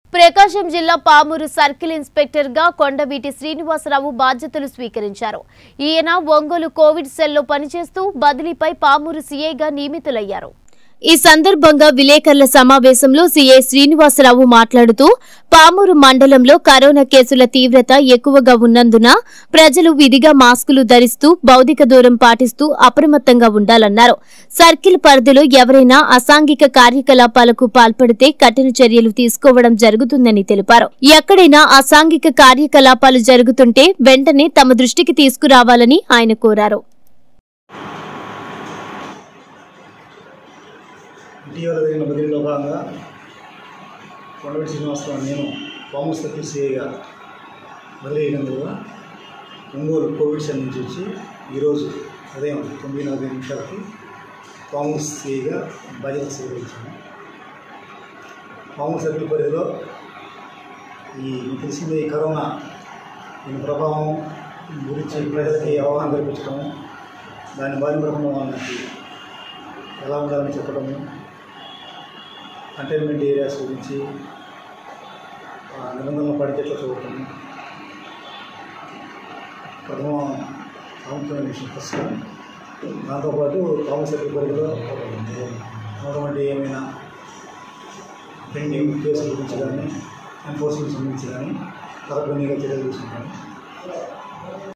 ప్రకాశం జిల్లా Pamuru circle inspector గా కొండవీటి శ్రీనివాసరావు బాధ్యతలు స్వీకరించారు ఈయన ఒంగోలు కోవిడ్ సెల్లో పనిచేస్తూ బదిలీపై పామూరు సీఐగా నియమితులయ్యారు ఈ సందర్భంగా విలేకరుల సమావేశంలో సీఐ శ్రీనివాసరావు మాట్లాడుతూ పామూరు మండలంలో కరోనా కేసుల తీవ్రత ఎక్కువగా ఉన్నందున ప్రజలు విధిగా మాస్కులు ధరిస్తూ భౌతిక దూరం పాటిస్తూ అప్రమత్తంగా ఉండాలన్నారు సర్కిల్ పరిధిలో ఎవరైనా అసాంఘిక కార్యకలాపాలకు పాల్పడితే కఠిన చర్యలు తీసుకోవడం జరుగుతుందని తెలిపారు ఎక్కడైనా అసాంఘిక కార్యకలాపాలు జరుగుతుంటే వెంటనే తమ దృష్టికి తీసుకురావాలని ఆయన కోరారు ఇటీవల జరిగిన బదిలీలో భాగంగా కొండవీటి శ్రీనివాసరావు నేను పాము సర్కిల్ సిఐగా బదిలీ అయినందువల్ల ఒంగోలు కోవిడ్ సెల్ నుంచి వచ్చి ఈరోజు ఉదయం తొమ్మిది నలభై నిమిషాలకి పాము సిఐగా బాధ్యత స్వీకరించాను పాము సర్కిల్ పరిధిలో ఈ మీకు తెలిసిందే ఈ కరోనా దీని ప్రభావం గురించి ప్రజలకి అవగాహన కల్పించడం దాని బారిన పడకుండా వాళ్ళకి ఎలా ఉండాలని చెప్పడము కంటైన్మెంట్ ఏరియాస్ గురించి ఆ, నిబంధనలు పడిచేట్లు చూడటం ప్రథమ ప్రాముఖ్యమైన విషయం ఫస్ట్ దాంతోపాటు కామర్షియల్ పరిధిలో ఉన్నటువంటి ఏమైనా పెండింగ్ కేసుల గురించి కానీ ఎన్ఫోర్స్మెంట్ సంబంధించి కానీ తరపునిగా చర్యలు తీసుకుంటాను